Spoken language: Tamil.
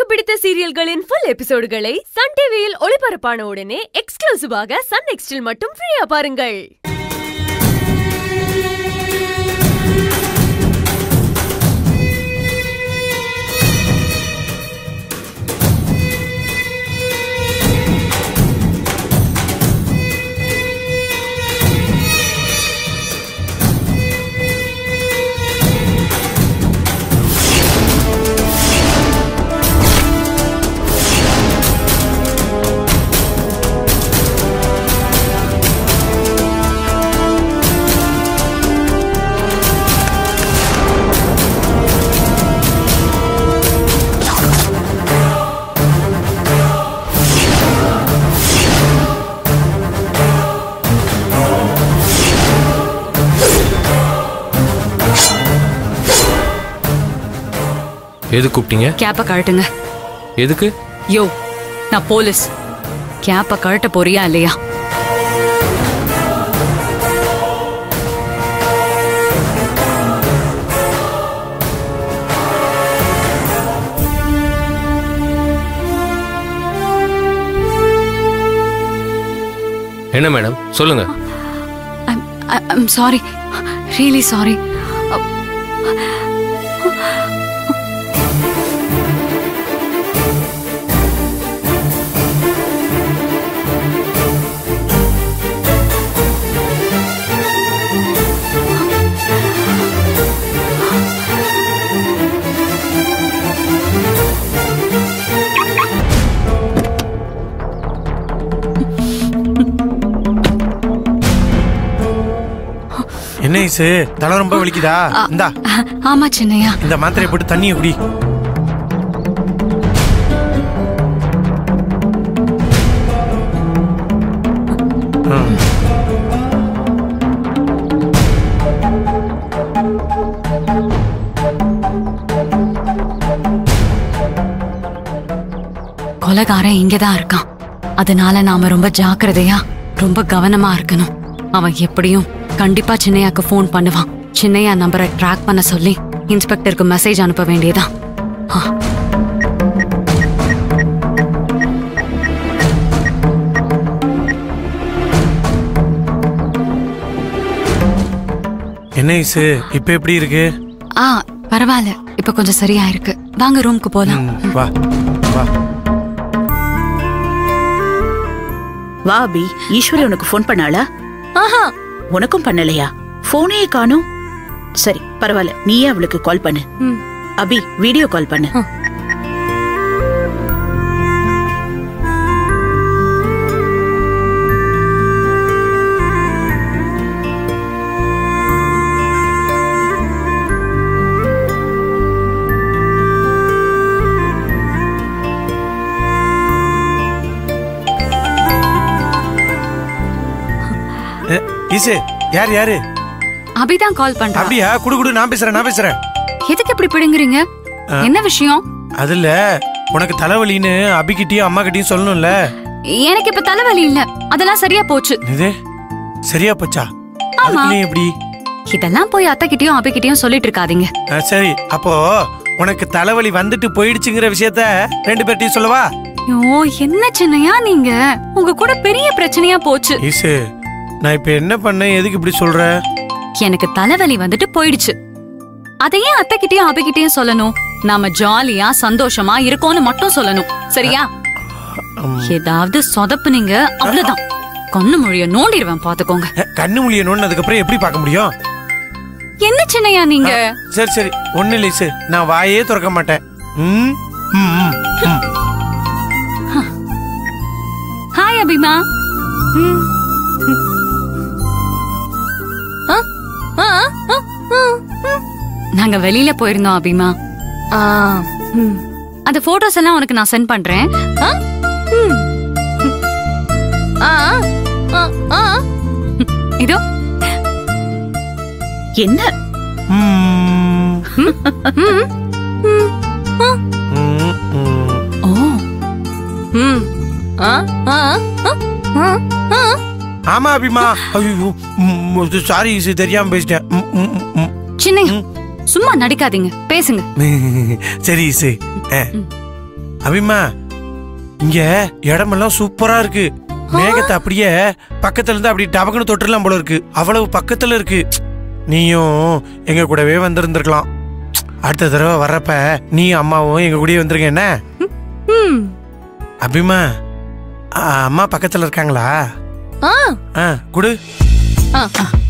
பிடித்த சீரியல்களின் ஃபுல் எபிசோடுகளை சன் டிவியில் ஒளிபரப்பான உடனே எக்ஸ்க்ளூசிவாக சன் நெக்ஸ்டில் மட்டும் ஃப்ரீயா பாருங்கள் எது கூப்பிட்டீங்க கேப்ப கழட்டுங்க எதுக்கு யோ நான் போலீஸ் கேப்ப கழட்ட போறியா இல்லையா என்ன மேடம் சொல்லுங்க ஐம் சாரி ரியலி சாரி என்ன ஐசு தலை ரொம்ப வலிக்குதா இந்தா ஆமா சின்னையா இந்த மாத்திரையை போட்டு தண்ணியை குடி ம். கொலைகாரன் இங்கதான் இருக்கான் அதனால நாம ரொம்ப ஜாக்கிரதையா ரொம்ப கவனமா இருக்கணும் அவன் எப்படியும் கண்டிப்பா சின்னையாக்கு ஃபோன் பண்ணுவான் சின்னையா நம்பரை ட்ராக் பண்ண சொல்லி இன்ஸ்பெக்டருக்கு மெசேஜ் அனுப்ப வேண்டியதான் ஆ, என்ன ஐசு இப்ப எப்படி இருக்கு ஆ பரவாயில்ல இப்ப கொஞ்சம் சரியா இருக்கு வாங்க ரூம்க்கு போலாம் ம், வா வா வா அபி ஈஸ்வரி உனக்கு ஃபோன் பண்ணாளா ஆஹா உனக்கும் பண்ணலையா போனே காணும் சரி பரவாயில்ல நீயே அவளுக்கு கால் பண்ணு ம். அபி வீடியோ கால் பண்ணு எ, ஈசு யார் யாரு அபிதான் கால் பண்றான் அப்படியா குடு குடு நான் பேசுறேன் நான் பேசுறேன் எதுக்கு இப்படி பிடுங்குறீங்க என்ன விஷயம் அதுல உனக்கு தலைவலின்னு அபிக்கிட்டயும் அம்மா கிட்டயும் சொல்லணும்ல எனக்கு இப்ப தலைவலி இல்ல அதெல்லாம் சரியா போச்சு இது சரியா போச்சா அதுக்குள்ளயும் எப்படி இதெல்லாம் போய் அத்தை கிட்டயும் அபி கிட்டயும் சொல்லிட்டு இருக்காதீங்க ஆ, சரி அப்போ உனக்கு தலைவலி வந்துட்டு போயிடுச்சுங்கிற விஷயத்த ரெண்டு பேர்ட்டையும் சொல்லவா ஐயோ என்ன சின்னையா நீங்க உங்க கூட பெரிய பிரச்சனையா போச்சு ஈசு நான் இப்ப என்ன பண்ணேன் எதுக்கு இப்படி சொல்ற எனக்கு தலைவலி வந்துட்டு போயிடுச்சு அதையே அத்தை கிட்டயும் அபி கிட்டயும் சொல்லணும் நாம ஜாலியா சந்தோஷமா இருக்கோம்னு மட்டும் சொல்லணும் சரியா ம். ஏதாவது சொதப்புனீங்க அவ்வளவுதான் கண்ணு மொழிய நோண்டிடுவேன் பாத்துக்கோங்க அ, கண்ணு மொழியை நோண்டதுக்கு அப்புறம் எப்படி பார்க்க முடியும் என்ன சின்னையா நீங்க சரி சரி ஒண்ணு இல்லை ஈசு நான் வாயே திறக்க மாட்டேன் ம், ம், ம், ம். ஹாய் அபிமா ஆ, ஆ, ஆ, ஆ, நாங்க வெளியில போயிருந்தோம் அபிமா ஆ, ம். அந்த போட்டோஸ் எல்லாம் உனக்கு நான் சென்ட் பண்றேன் ஆ, ம். ஆ, ஆ, ஆ. இதோ என்ன ம், ம், ம், ம். ஓ ம். ஆ, ஆ, ஆ, ஆ, ஆ. ஆமா அபிமா ஐயோ சாரி ஈசு தெரியாம பேசிட்டேன் ம், ம், ம், ம். சின்னையா சும்மா நடிக்காதீங்க பேசுங்க சரி ஈசு அ, அபிமா இங்க இடமெல்லாம் சூப்பரா இருக்கு மேகத்தை அப்படியே பக்கத்துல இருந்து அப்படி டபக்குன்னு தொட்டுலாம் போல இருக்கு அவ்வளவு பக்கத்துல இருக்கு நீயும் எங்க கூடவே வந்திருந்திருக்கலாம் அடுத்த தடவை வர்றப்ப நீ அம்மாவும் எங்க கூடயே வந்துருங்க என்ன ம் அபிமா ஆ, அம்மா பக்கத்துல இருக்காங்களா ஆ ஆ குடு ஆ